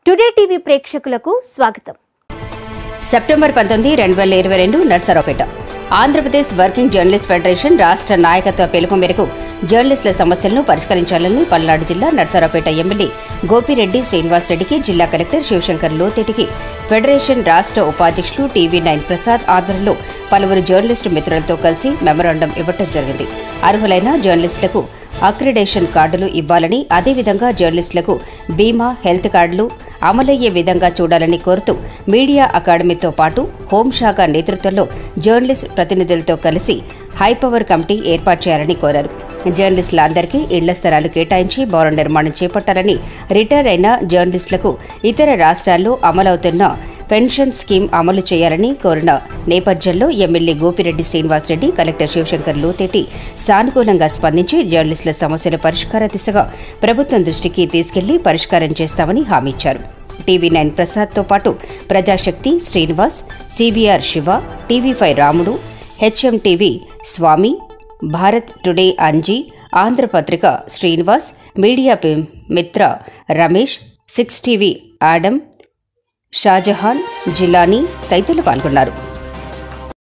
today TV ప్రేక్షకులకు స్వాగతం September పంతొమ్మిది రెండు వేల ఇరవై రెండు Narasaraopet Andhra Pradesh working journalist federation రాష్ట్ర నాయకత్వ పిలుపు మేరకు జర్నలిస్టుల సమస్యలను పరిష్కరించాలని పల్నాడు జిల్లా నర్సరావుపేట ఎమ్మెల్యే గోపిరెడ్డి శ్రీనివాసరెడ్డికి జిల్లా కలెక్టర్ శివశంకర్ లోతెటికి ఫెడరేషన్ రాష్ట్ర ఉపాధ్యక్షులు టీవీ నైన్ ప్రసాద్ ఆధ్వర్యంలో పలువురు జర్నలిస్టు మిత్రులతో కలిసి మెమరాండం ఇవ్వటం జరిగింది అర్హులైన జర్నలిస్టులకు అక్రిడేషన్ కార్డులు ఇవ్వాలని అదేవిధంగా జర్నలిస్టులకు బీమా హెల్త్ కార్డులు అమలయ్యే విధంగా చూడాలని కోరుతూ మీడియా అకాడమీతో పాటు హోంశాఖ నేతృత్వంలో జర్నలిస్ట్ ప్రతినిధులతో కలిసి హైపవర్ కమిటీ ఏర్పాటు చేయాలని కోరారు జర్నలిస్టులందరికీ ఇళ్ల స్థలాలు కేటాయించి భవన నిర్మాణం చేపట్టాలని రిటైర్ అయిన జర్నలిస్టులకు ఇతర రాష్ట్రాల్లో అమలవుతున్న పెన్షన్ స్కీమ్ అమలు చేయాలని కోరిన నేపథ్యంలో ఎమ్మెల్యే గోపిరెడ్డి శ్రీనివాసరెడ్డి కలెక్టర్ శివశంకర్ లోతేటి సానుకూలంగా స్పందించి జర్నలిస్టుల సమస్యల పరిష్కార దిశగా ప్రభుత్వం దృష్టికి తీసుకెళ్లి పరిష్కారం చేస్తామని హామీ ఇచ్చారు టీవీ నైన్ ప్రసాద్తో పాటు Prajasakti Srinivas CVR Shiva TV five Ramudu HM TV Swamy Bharat Today Anji Andhra Patrika Srinivas media పి- Mitra Ramesh six TV Adam Shahjahan Jilani తదితరులు పాల్గొన్నారు